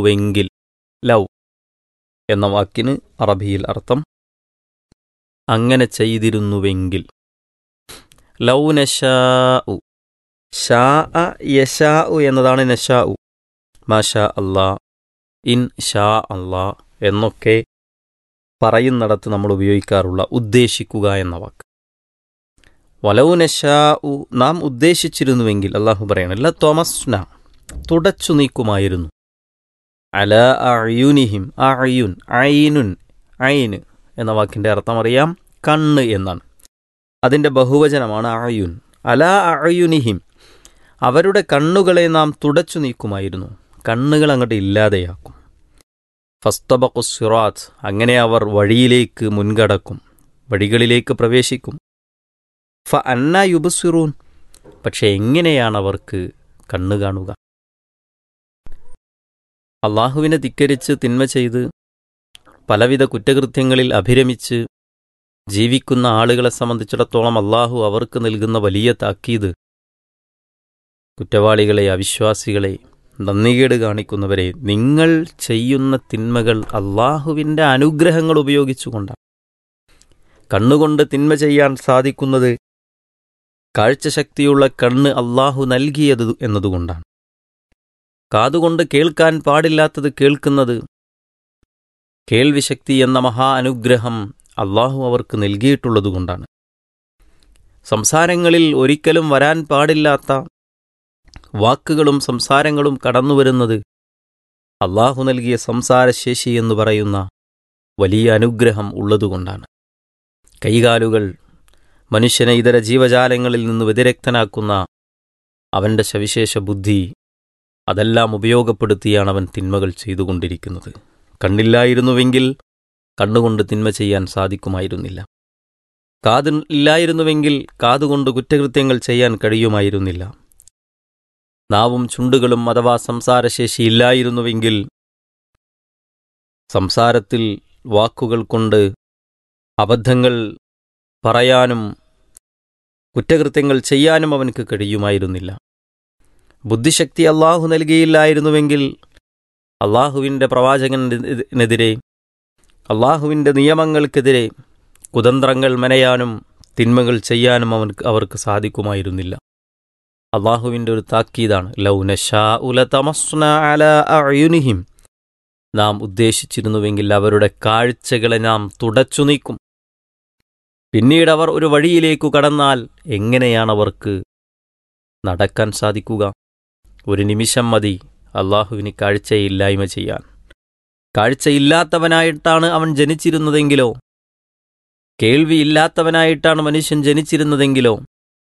ചെയ്തിരുന്നുവെങ്കിൽ love എന്ന വാക്കിന് അറബിയിൽ അർത്ഥം അങ്ങനെ ചെയ്തിരുന്നുവെങ്കിൽ ലൗ നശാ ഉ ഷാ അ യശാ ഉ എന്നതാണ് നശാ ഉ മാഷാ അല്ലാ ഇൻ ഷാ അല്ലാ എന്നൊക്കെ പറയുന്നിടത്ത് നമ്മൾ ഉപയോഗിക്കാറുള്ള ഉദ്ദേശിക്കുക എന്ന വാക്ക് വലൗ നശാ ഉ നാം ഉദ്ദേശിച്ചിരുന്നുവെങ്കിൽ അള്ളാഹു പറയണല്ല തോമസ്ന തുടച്ചു നീക്കുമായിരുന്നു അല അയുനിഹിം അയുൻ ഐനുൻ ഐന് എന്ന വാക്കിൻ്റെ അർത്ഥം അറിയാം കണ്ണ് എന്നാണ് അതിൻ്റെ ബഹുവചനമാണ് അയുൻ അല അയുനിഹിം അവരുടെ കണ്ണുകളെ നാം തുടച്ചു നീക്കുമായിരുന്നു കണ്ണുകൾ അങ്ങോട്ട് ഇല്ലാതെയാക്കും ഫസ്തബഖു സിറാത്ത് അങ്ങനെ അവർ വഴിയിലേക്ക് മുൻകടക്കും വഴികളിലേക്ക് പ്രവേശിക്കും ഫ അന്ന യുബസിറൂൻ പക്ഷെ എങ്ങനെയാണ് അവർക്ക് കണ്ണു കാണുക അള്ളാഹുവിനെ ധിക്കരിച്ച് തിന്മ ചെയ്ത് പലവിധ കുറ്റകൃത്യങ്ങളിൽ അഭിരമിച്ച് ജീവിക്കുന്ന ആളുകളെ സംബന്ധിച്ചിടത്തോളം അള്ളാഹു അവർക്ക് നൽകുന്ന വലിയ താക്കീത് കുറ്റവാളികളെ അവിശ്വാസികളെ നന്ദികേട് കാണിക്കുന്നവരെ നിങ്ങൾ ചെയ്യുന്ന തിന്മകൾ അള്ളാഹുവിൻ്റെ അനുഗ്രഹങ്ങൾ ഉപയോഗിച്ചുകൊണ്ടാണ് കണ്ണുകൊണ്ട് തിന്മ ചെയ്യാൻ സാധിക്കുന്നത് കാഴ്ചശക്തിയുള്ള കണ്ണ് അള്ളാഹു നൽകിയത് എന്നതുകൊണ്ടാണ് കാതുകൊണ്ട് കേൾക്കാൻ പാടില്ലാത്തത് കേൾക്കുന്നത് കേൾവിശക്തി എന്ന മഹാ അനുഗ്രഹം അള്ളാഹു അവർക്ക് നൽകിയിട്ടുള്ളതുകൊണ്ടാണ് സംസാരങ്ങളിൽ ഒരിക്കലും വരാൻ പാടില്ലാത്ത വാക്കുകളും സംസാരങ്ങളും കടന്നുവരുന്നത് അള്ളാഹു നൽകിയ സംസാരശേഷി എന്ന് പറയുന്ന വലിയ അനുഗ്രഹം ഉള്ളതുകൊണ്ടാണ് കൈകാലുകൾ മനുഷ്യനെ ഇതര ജീവജാലങ്ങളിൽ നിന്ന് വ്യതിരക്തനാക്കുന്ന അവൻ്റെ സവിശേഷ ബുദ്ധി അതെല്ലാം ഉപയോഗപ്പെടുത്തിയാണ് അവൻ തിന്മകൾ ചെയ്തുകൊണ്ടിരിക്കുന്നത് കണ്ണില്ലായിരുന്നുവെങ്കിൽ കണ്ണുകൊണ്ട് തിന്മ ചെയ്യാൻ സാധിക്കുമായിരുന്നില്ല കാത് ഇല്ലായിരുന്നുവെങ്കിൽ കാതുകൊണ്ട് കുറ്റകൃത്യങ്ങൾ ചെയ്യാൻ കഴിയുമായിരുന്നില്ല നാവും ചുണ്ടുകളും അഥവാ സംസാരശേഷി ഇല്ലായിരുന്നുവെങ്കിൽ സംസാരത്തിൽ വാക്കുകൾ കൊണ്ട് അബദ്ധങ്ങൾ പറയാനും കുറ്റകൃത്യങ്ങൾ ചെയ്യാനും അവനക്ക് കഴിയുമായിരുന്നില്ല ബുദ്ധിശക്തി അള്ളാഹു നൽകിയില്ലായിരുന്നുവെങ്കിൽ അള്ളാഹുവിൻ്റെ പ്രവാചകനെതിരെ അള്ളാഹുവിൻ്റെ നിയമങ്ങൾക്കെതിരെ കുതന്ത്രങ്ങൾ മെനയാനും തിന്മകൾ ചെയ്യാനും അവർക്ക് അവർക്ക് സാധിക്കുമായിരുന്നില്ല അള്ളാഹുവിൻ്റെ ഒരു താക്കീതാണ് ലൗനഷാ ഉല തമസ്ന അല അയുനിഹിം നാം ഉദ്ദേശിച്ചിരുന്നുവെങ്കിൽ അവരുടെ കാഴ്ചകളെ നാം തുടച്ചു നീക്കും പിന്നീട് അവർ ഒരു വഴിയിലേക്കു കടന്നാൽ എങ്ങനെയാണ് അവർക്ക് നടക്കാൻ സാധിക്കുക ഒരു നിമിഷം മതി അള്ളാഹുവിന് കാഴ്ചയില്ലായ്മ ചെയ്യാൻ കാഴ്ചയില്ലാത്തവനായിട്ടാണ് അവൻ ജനിച്ചിരുന്നതെങ്കിലോ കേൾവിയില്ലാത്തവനായിട്ടാണ് മനുഷ്യൻ ജനിച്ചിരുന്നതെങ്കിലോ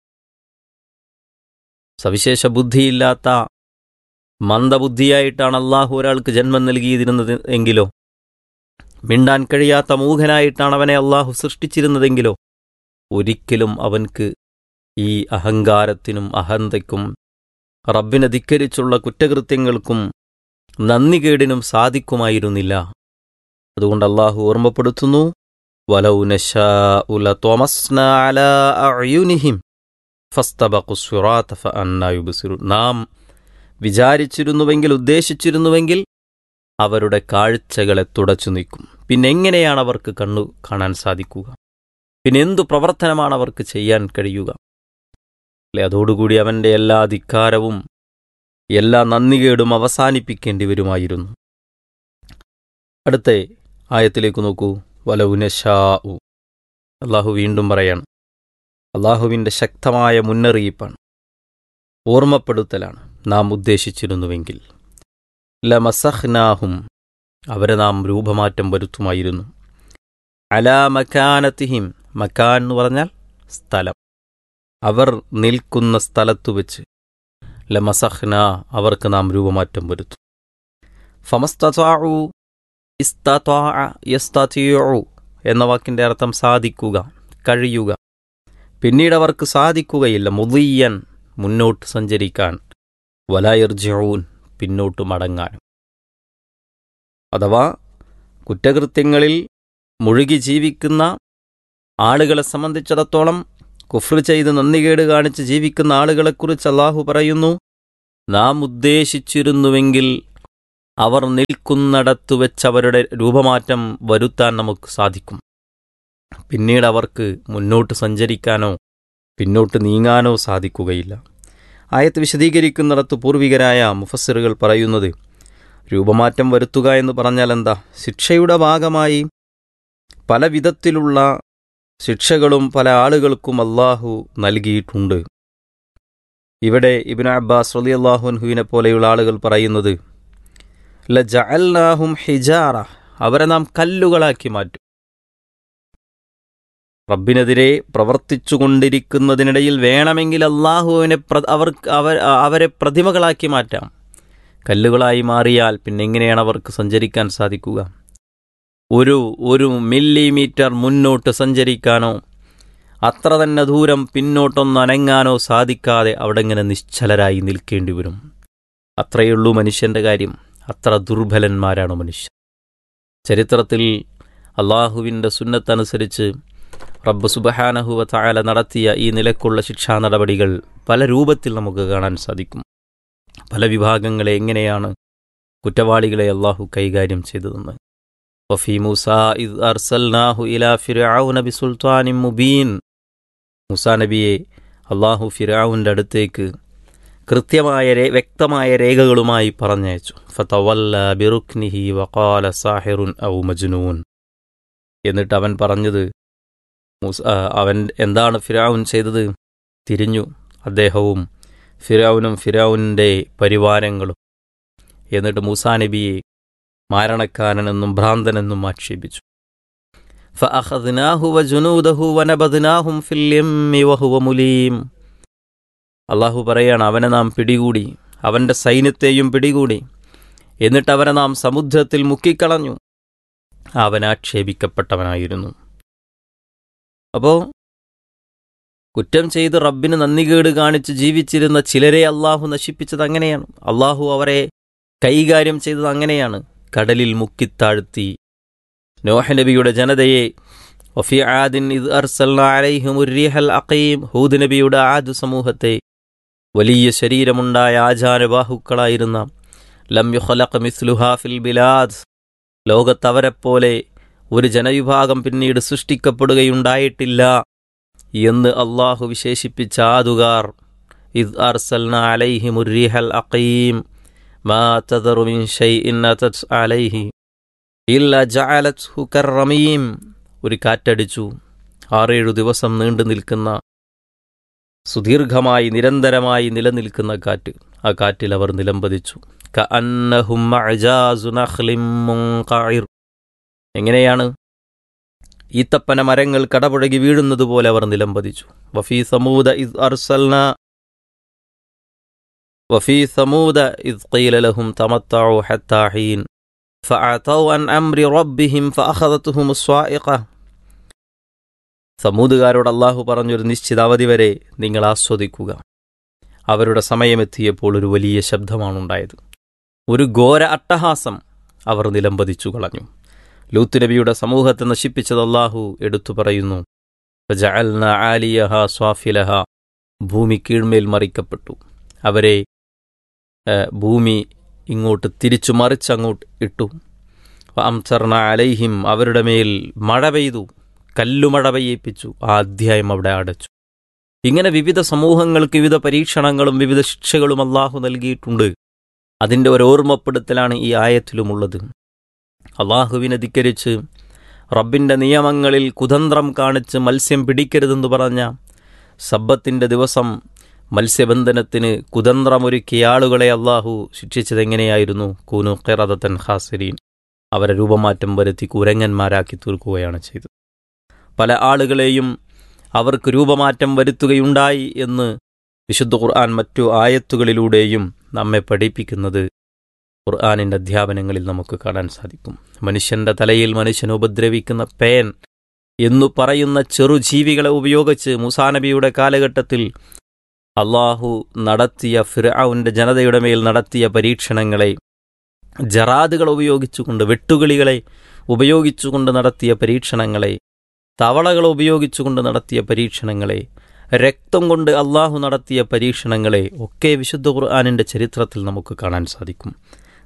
സവിശേഷ ബുദ്ധിയില്ലാത്ത മന്ദബുദ്ധിയായിട്ടാണ് അള്ളാഹു ഒരാൾക്ക് ജന്മം നൽകിയിരുന്നത് എങ്കിലോ മിണ്ടാൻ കഴിയാത്ത മൂഘനായിട്ടാണ് അവനെ അള്ളാഹു സൃഷ്ടിച്ചിരുന്നതെങ്കിലോ ഒരിക്കലും അവൻക്ക് ഈ അഹങ്കാരത്തിനും അഹന്തയ്ക്കും റബ്ബിനെ ധിക്കരിച്ചുള്ള കുറ്റകൃത്യങ്ങൾക്കും നന്ദികേടിനും സാധിക്കുമായിരുന്നില്ല അതുകൊണ്ട് അള്ളാഹു ഓർമ്മപ്പെടുത്തുന്നു വലൗ നശാഉ ലത്വമസ്ന അലാ അഅ്യുനിഹിം ഫസ്തബഖു സ്വിറാത്ത ഫഅന്നാ യുബ്സിറൂൻ നാം വിചാരിച്ചിരുന്നുവെങ്കിൽ ഉദ്ദേശിച്ചിരുന്നുവെങ്കിൽ അവരുടെ കാഴ്ചകളെ തുടച്ചു നീക്കും പിന്നെ എങ്ങനെയാണ് അവർക്ക് കണ്ണു കാണാൻ സാധിക്കുക പിന്നെ എന്തു പ്രവർത്തനമാണ് അവർക്ക് ചെയ്യാൻ കഴിയുക അല്ലെ അതോടുകൂടി അവൻ്റെ എല്ലാ ധിക്കാരവും എല്ലാ നന്ദികേടും അവസാനിപ്പിക്കേണ്ടി വരുമായിരുന്നു അടുത്ത ആയത്തിലേക്ക് നോക്കൂ വലൗനഷാ ഉ അള്ളാഹു വീണ്ടും പറയാണ് അള്ളാഹുവിൻ്റെ ശക്തമായ മുന്നറിയിപ്പാണ് ഓർമ്മപ്പെടുത്തലാണ് നാം ഉദ്ദേശിച്ചിരുന്നുവെങ്കിൽ ലമസഹ്നാഹും അവരെ നാം രൂപമാറ്റം വരുത്തുമായിരുന്നു അലാ മക്കാനത്തിഹിം മക്കാൻ എന്ന് പറഞ്ഞാൽ സ്ഥലം അവർ നിൽക്കുന്ന സ്ഥലത്തു വെച്ച് ലമസഹ്ന അവർക്ക് നാം രൂപമാറ്റം വരുത്തും ഫമസ്തു ഇസ്തു എന്ന വാക്കിൻ്റെ അർത്ഥം സാധിക്കുക കഴിയുക പിന്നീട് അവർക്ക് സാധിക്കുകയില്ല മുതിയൻ മുന്നോട്ട് സഞ്ചരിക്കാൻ വലായർജൂൻ പിന്നോട്ട് മടങ്ങാനും അഥവാ കുറ്റകൃത്യങ്ങളിൽ മുഴുകി ജീവിക്കുന്ന ആളുകളെ സംബന്ധിച്ചിടത്തോളം കുഫ്ർ ചെയ്ത് നന്ദികേട് കാണിച്ച് ജീവിക്കുന്ന ആളുകളെക്കുറിച്ച് അള്ളാഹു പറയുന്നു നാം ഉദ്ദേശിച്ചിരുന്നുവെങ്കിൽ അവർ നിൽക്കുന്നിടത്തു വെച്ചവരുടെ രൂപമാറ്റം വരുത്താൻ നമുക്ക് സാധിക്കും പിന്നീട് അവർക്ക് മുന്നോട്ട് സഞ്ചരിക്കാനോ പിന്നോട്ട് നീങ്ങാനോ സാധിക്കുകയില്ല ആയത്ത് വിശദീകരിക്കുന്നിടത്ത് പൂർവികരായ മുഫസ്സിറുകൾ പറയുന്നത് രൂപമാറ്റം വരുത്തുക എന്ന് പറഞ്ഞാൽ എന്താ ശിക്ഷയുടെ ഭാഗമായി പല വിധത്തിലുള്ള ശിക്ഷകളും പല ആളുകൾക്കും അള്ളാഹു നൽകിയിട്ടുണ്ട് ഇവിടെ ഇബിൻ അബ്ബാസ് റലി അള്ളാഹുൻഹുവിനെ പോലെയുള്ള ആളുകൾ പറയുന്നത് ല ജഅൽനാഹും ഹിജാറ അവരെ നാം കല്ലുകളാക്കി മാറ്റും റബ്ബിനെതിരെ പ്രവർത്തിച്ചുകൊണ്ടിരിക്കുന്നതിനിടയിൽ വേണമെങ്കിൽ അള്ളാഹുവിനെ അവർക്ക് അവർ അവരെ പ്രതിമകളാക്കി മാറ്റാം കല്ലുകളായി മാറിയാൽ പിന്നെ എങ്ങനെയാണ് അവർക്ക് സഞ്ചരിക്കാൻ സാധിക്കുക ഒരു ഒരു മില്ലിമീറ്റർ മുന്നോട്ട് സഞ്ചരിക്കാനോ അത്ര തന്നെ ദൂരം പിന്നോട്ടൊന്ന് അനങ്ങാനോ സാധിക്കാതെ അവിടെ ഇങ്ങനെ നിശ്ചലരായി നിൽക്കേണ്ടി വരും അത്രയുള്ളൂ മനുഷ്യന്റെ കാര്യം അത്ര ദുർബലന്മാരാണ് മനുഷ്യർ ചരിത്രത്തിൽ അള്ളാഹുവിൻ്റെ സുന്നത്തനുസരിച്ച് റബ്ബ് സുബഹാനഹുവ തായാല നടത്തിയ ഈ നിലക്കുള്ള ശിക്ഷാ നടപടികൾ പല രൂപത്തിൽ നമുക്ക് കാണാൻ സാധിക്കും പല വിഭാഗങ്ങളെ എങ്ങനെയാണ് കുറ്റവാളികളെ അള്ളാഹു കൈകാര്യം ചെയ്തതെന്ന് വഫി മൂസ ഇദ് അർസൽനാഹു ഇലാ ഫിർഔന ബിസുൽത്താനിൻ മുബീൻ മൂസാ നബിയെ അള്ളാഹു ഫിർഔൻ്റെ അടുത്തേക്ക് കൃത്യമായ രേ വ്യക്തമായ രേഖകളുമായി പറഞ്ഞയച്ചു ഫതവല്ല ബിറുക്നിഹി വഖാല സാഹിറുൻ ഔ മജ്നൂൻ എന്നിട്ട് അവൻ പറഞ്ഞത് മൂസ അവൻ എന്താണ് ഫിറാവുൻ ചെയ്തത് തിരിഞ്ഞു അദ്ദേഹവും ഫിറാവുനും ഫിറാവുൻ്റെ പരിവാരങ്ങളും എന്നിട്ട് മൂസാ നബിയെ മാരണക്കാരനെന്നും ഭ്രാന്തനെന്നും ആക്ഷേപിച്ചു അള്ളാഹു പറയാണ് അവനെ നാം പിടികൂടി അവന്റെ സൈന്യത്തെയും പിടികൂടി എന്നിട്ട് അവനെ നാം സമുദ്രത്തിൽ മുക്കിക്കളഞ്ഞു അവൻ ആക്ഷേപിക്കപ്പെട്ടവനായിരുന്നു അപ്പോ കുറ്റം ചെയ്ത് റബ്ബിന് നന്ദികേട് കാണിച്ച് ജീവിച്ചിരുന്ന ചിലരെ അള്ളാഹു നശിപ്പിച്ചത് അങ്ങനെയാണ് അള്ളാഹു അവരെ കൈകാര്യം ചെയ്തത് അങ്ങനെയാണ് കടലിൽ മുക്കിത്താഴ്ത്തി നോഹനബിയുടെ ജനതയെ വഫി ആദിൻ ഇത് അർസൽഹൽ അഖീം ഹൂദ് നബിയുടെ ആദ് സമൂഹത്തെ വലിയ ശരീരമുണ്ടായ ആചാരബാഹുക്കളായിരുന്ന ലം യുഖലഖ് മിസ്ലുഹാ ഫിൽ ബിലാദ് ലോകത്തവരെപ്പോലെ ഒരു ജനവിഭാഗം പിന്നീട് സൃഷ്ടിക്കപ്പെടുകയുണ്ടായിട്ടില്ല എന്ന് അള്ളാഹു വിശേഷിപ്പിച്ച ആതുകാർ ഇദ് അർസൽന അലൈഹി മുരീഹൽ അഖീം മാ തദറു മിൻ ഷൈഇൻ അതത് അലൈഹി ഇല്ല ജഅലത്ഹു കർറമീം ഒരു കാറ്റടിച്ചു ആറേഴു ദിവസം നീണ്ടു നിൽക്കുന്ന സുദീർഘമായി നിരന്തരമായി നിലനിൽക്കുന്ന കാറ്റ് ആ കാറ്റിൽ അവർ നിലംപതിച്ചു കഅന്നഹും അജാസു നഖ്ലിൻ മുൻഖഇർ എങ്ങനെയാണ് ഈത്തപ്പന മരങ്ങൾ കടപുഴകി വീഴുന്നത് പോലെ അവർ നിലംപതിച്ചു വഫീ സമൂദ ഇദ് അർസൽന വഫീ സമൂദ ഇദ് ഖീല ലഹും തമത്തഉ ഹത്താ ഹീൻ فأعطوا عن أمر ربهم فأخذتهم الصاعقة സമൂതുകാരോട് അള്ളാഹു പറഞ്ഞൊരു നിശ്ചിത അവധി വരെ നിങ്ങൾ ആസ്വദിക്കുക അവരുടെ സമയമെത്തിയപ്പോൾ ഒരു വലിയ ശബ്ദമാണുണ്ടായത് ഒരു ഘോര അട്ടഹാസം അവർ നിലംപതിച്ചു കളഞ്ഞു ലൂത്ത് നബിയുടെ സമൂഹത്തെ നശിപ്പിച്ചത് അള്ളാഹു എടുത്തു പറയുന്നു ആലിയഹ സ്വാഫിലഹ ഭൂമി കീഴ്മേൽ മറിക്കപ്പെട്ടു അവരെ ഭൂമി ഇങ്ങോട്ട് തിരിച്ചു മറിച്ചങ്ങോട്ട് ഇട്ടു അംസർണ അലൈഹിം അവരുടെ മേൽ മഴ പെയ്തു കല്ലുമഴ പെയ്യിപ്പിച്ചു ആ അധ്യായം അവിടെ അടച്ചു ഇങ്ങനെ വിവിധ സമൂഹങ്ങൾക്ക് വിവിധ പരീക്ഷണങ്ങളും വിവിധ ശിക്ഷകളും അള്ളാഹു നൽകിയിട്ടുണ്ട് അതിൻ്റെ ഒരു ഓർമ്മപ്പെടുത്തലാണ് ഈ ആയത്തിലുമുള്ളത് അള്ളാഹുവിനെ ധിക്കരിച്ച് റബ്ബിൻ്റെ നിയമങ്ങളിൽ കുതന്ത്രം കാണിച്ച് മത്സ്യം പിടിക്കരുതെന്ന് പറഞ്ഞ സബ്ബത്തിൻ്റെ ദിവസം മത്സ്യബന്ധനത്തിന് കുതന്ത്രമൊരുക്കിയ ആളുകളെ അള്ളാഹു ശിക്ഷിച്ചതെങ്ങനെയായിരുന്നു കൂനു ഖിറദത്തൻ ഖാസിരീൻ അവരെ രൂപമാറ്റം വരുത്തി കുരങ്ങന്മാരാക്കി തീർക്കുകയാണ് ചെയ്തത് പല ആളുകളെയും അവർക്ക് രൂപമാറ്റം വരുത്തുകയുണ്ടായി എന്ന് വിശുദ്ധ ഖുർആൻ മറ്റു ആയത്തുകളിലൂടെയും നമ്മെ പഠിപ്പിക്കുന്നത് ഖുർആാനിൻ്റെ അധ്യാപനങ്ങളിൽ നമുക്ക് കാണാൻ സാധിക്കും മനുഷ്യന്റെ തലയിൽ മനുഷ്യനെ ഉപദ്രവിക്കുന്ന പേൻ എന്നു പറയുന്ന ചെറുജീവികളെ ഉപയോഗിച്ച് മുസാനബിയുടെ കാലഘട്ടത്തിൽ അള്ളാഹു നടത്തിയ ഫിർഔന്റെ ജനതയുടെ മേൽ നടത്തിയ പരീക്ഷണങ്ങളെ ജറാദുകൾ ഉപയോഗിച്ചുകൊണ്ട് വെട്ടുകിളികളെ ഉപയോഗിച്ചുകൊണ്ട് നടത്തിയ പരീക്ഷണങ്ങളെ തവളകൾ ഉപയോഗിച്ചുകൊണ്ട് നടത്തിയ പരീക്ഷണങ്ങളെ രക്തം കൊണ്ട് അള്ളാഹു നടത്തിയ പരീക്ഷണങ്ങളെ ഒക്കെ വിശുദ്ധ ഖുർആാനിൻ്റെ ചരിത്രത്തിൽ നമുക്ക് കാണാൻ സാധിക്കും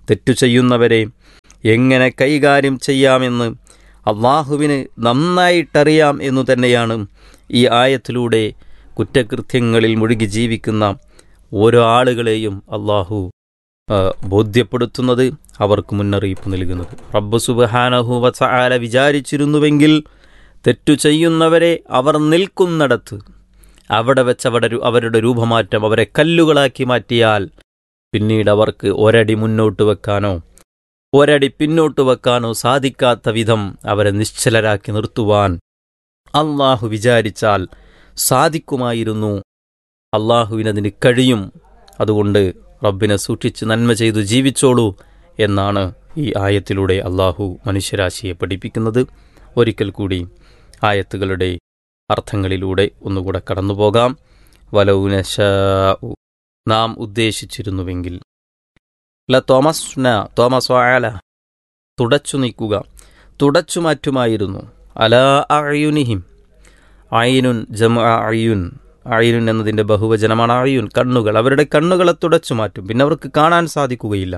തെറ്റു ചെയ്യുന്നവരെ എങ്ങനെ കൈകാര്യം ചെയ്യാമെന്ന് അള്ളാഹുവിന് നന്നായിട്ടറിയാം എന്നു തന്നെയാണ് ഈ ആയത്തിലൂടെ കുറ്റകൃത്യങ്ങളിൽ മുഴുകി ജീവിക്കുന്ന ഓരോ ആളുകളെയും അള്ളാഹു ആ, ബോധ്യപ്പെടുത്തുന്നത് അവർക്ക് മുന്നറിയിപ്പ് നൽകുന്നത് റബ്ബ് സുബഹാനഹു വസആല വിചാരിച്ചിരുന്നുവെങ്കിൽ തെറ്റു ചെയ്യുന്നവരെ അവർ നിൽക്കുന്നിടത്ത് അവിടെ വെച്ച് അവിടെ രു- അവരുടെ രൂപമാറ്റം അവരെ കല്ലുകളാക്കി മാറ്റിയാൽ പിന്നീട് അവർക്ക് ഒരടി മുന്നോട്ട് വെക്കാനോ ഒരടി പിന്നോട്ട് വെക്കാനോ സാധിക്കാത്ത വിധം അവരെ നിശ്ചലരാക്കി നിർത്തുവാൻ അള്ളാഹു വിചാരിച്ചാൽ സാധിക്കുമായിരുന്നു അള്ളാഹുവിനതിന് കഴിയും അതുകൊണ്ട് റബ്ബിനെ സൂക്ഷിച്ച് നന്മ ചെയ്തു ജീവിച്ചോളൂ എന്നാണ് ഈ ആയത്തിലൂടെ അള്ളാഹു മനുഷ്യരാശിയെ പഠിപ്പിക്കുന്നത് ഒരിക്കൽ കൂടി ആയത്തുകളുടെ അർത്ഥങ്ങളിലൂടെ ഒന്നുകൂടെ കടന്നുപോകാം വലൗനശ നാം ഉദ്ദേശിച്ചിരുന്നുവെങ്കിൽ ല തോമസ്ന തോമസ് ആല തുടച്ചു നീക്കുക തുടച്ചു മാറ്റുമായിരുന്നു അല അയുനിഹിം അയിനുൻ ജമ അയുൻ അയിനുൻ എന്നതിൻ്റെ ബഹുവചനമാണ് അയുൻ കണ്ണുകൾ അവരുടെ കണ്ണുകളെ തുടച്ചു മാറ്റും പിന്നെ അവർക്ക് കാണാൻ സാധിക്കുകയില്ല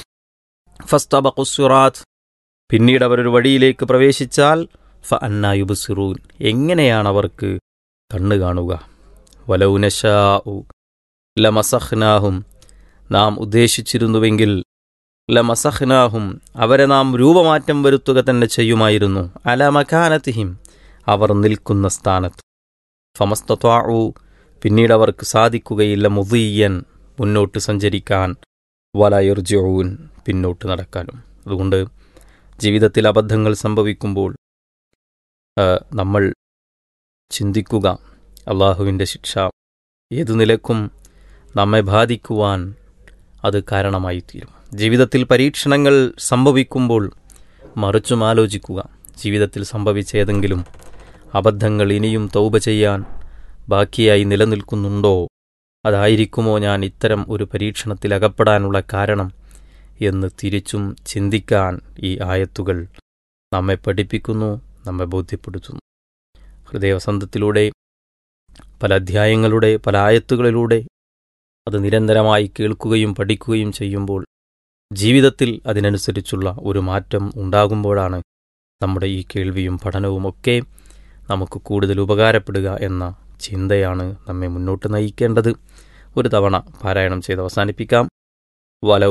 ഫസ്തബ ഖുസ്റാത്ത് പിന്നീട് അവരൊരു വഴിയിലേക്ക് പ്രവേശിച്ചാൽ ഫ അന്നായുബുസിറൂൻ എങ്ങനെയാണ് അവർക്ക് കണ്ണ് കാണുക വലൗനശാഉ ലമസഹ്നാഹും നാം ഉദ്ദേശിച്ചിരുന്നുവെങ്കിൽ ലമസഹ്നാഹും അവരെ നാം രൂപമാറ്റം വരുത്തുക തന്നെ ചെയ്യുമായിരുന്നു അല മക്കാനത്തിഹിം അവർ നിൽക്കുന്ന സ്ഥാനത്ത് ഫമസ്തത്വാഉ പിന്നീട് അവർക്ക് സാധിക്കുകയില്ല മുതീയൻ മുന്നോട്ട് സഞ്ചരിക്കാൻ വലയുർജൂൻ പിന്നോട്ട് നടക്കാനും അതുകൊണ്ട് ജീവിതത്തിൽ അബദ്ധങ്ങൾ സംഭവിക്കുമ്പോൾ ആ, നമ്മൾ ചിന്തിക്കുക അള്ളാഹുവിൻ്റെ ശിക്ഷ ഏതു നിലക്കും നമ്മെ ബാധിക്കുവാൻ അത് കാരണമായി തീരും ജീവിതത്തിൽ പരീക്ഷണങ്ങൾ സംഭവിക്കുമ്പോൾ മറിച്ചും ആലോചിക്കുക ജീവിതത്തിൽ സംഭവിച്ച ഏതെങ്കിലും അബദ്ധങ്ങൾ ഇനിയും തൗബ ചെയ്യാൻ ബാക്കിയായി നിലനിൽക്കുന്നുണ്ടോ അതായിരിക്കുമോ ഞാൻ ഇത്തരം ഒരു പരീക്ഷണത്തിൽ അകപ്പെടാനുള്ള കാരണം എന്ന് തിരിച്ചും ചിന്തിക്കാൻ ഈ ആയത്തുകൾ നമ്മെ പഠിപ്പിക്കുന്നു നമ്മെ ബോധ്യപ്പെടുത്തുന്നു ഹൃദയവസന്തത്തിലൂടെ പല അധ്യായങ്ങളുടെ പല ആയത്തുകളിലൂടെ അത് നിരന്തരമായി കേൾക്കുകയും പഠിക്കുകയും ചെയ്യുമ്പോൾ ജീവിതത്തിൽ അതിനനുസരിച്ചുള്ള ഒരു മാറ്റം ഉണ്ടാകുമ്പോഴാണ് നമ്മുടെ ഈ കേൾവിയും പഠനവും ഒക്കെ നമുക്ക് കൂടുതൽ ഉപകാരപ്പെടുക എന്ന ചിന്തയാണ് നമ്മെ മുന്നോട്ട് നയിക്കേണ്ടത് ഒരു തവണ പാരായണം ചെയ്ത് അവസാനിപ്പിക്കാം ولو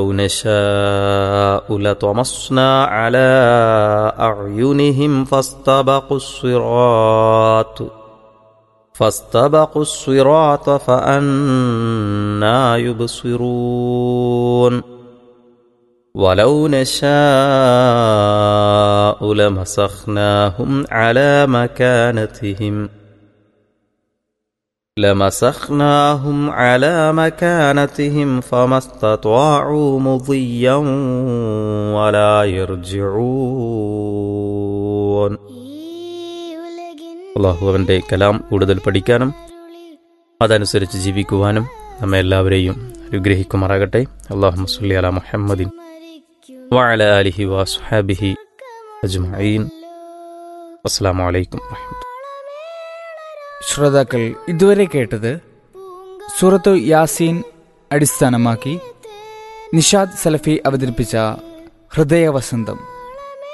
نشاء لطمسنا على أعينهم فاستبقوا الصراط فاستبقوا الصراط فأنا يبصرون ولو نشاء لمسخناهم على مكانتهم لمسخناهم على مكانتهم فما استطاعوا مضيا ولا يرجعون അള്ളാഹു അവൻ്റെ കലാം കൂടുതൽ പഠിക്കാനും അതനുസരിച്ച് ജീവിക്കുവാനും നമ്മെ എല്ലാവരെയും അനുഗ്രഹിക്കുമാറാകട്ടെ അള്ളാഹു മസ്ലി അല മുഹമ്മദിൻ വഅല ആലിഹി വസ്ഹാബിഹി അജ്മഈൻ അസ്സലാമു അലൈക്കും വറഹ്മത്തുള്ളാഹി ശ്രോതാക്കൾ ഇതുവരെ കേട്ടത് സൂറത്തു യാസീൻ അടിസ്ഥാനമാക്കി നിഷാദ് സലഫി അവതരിപ്പിച്ച ഹൃദയവസന്തം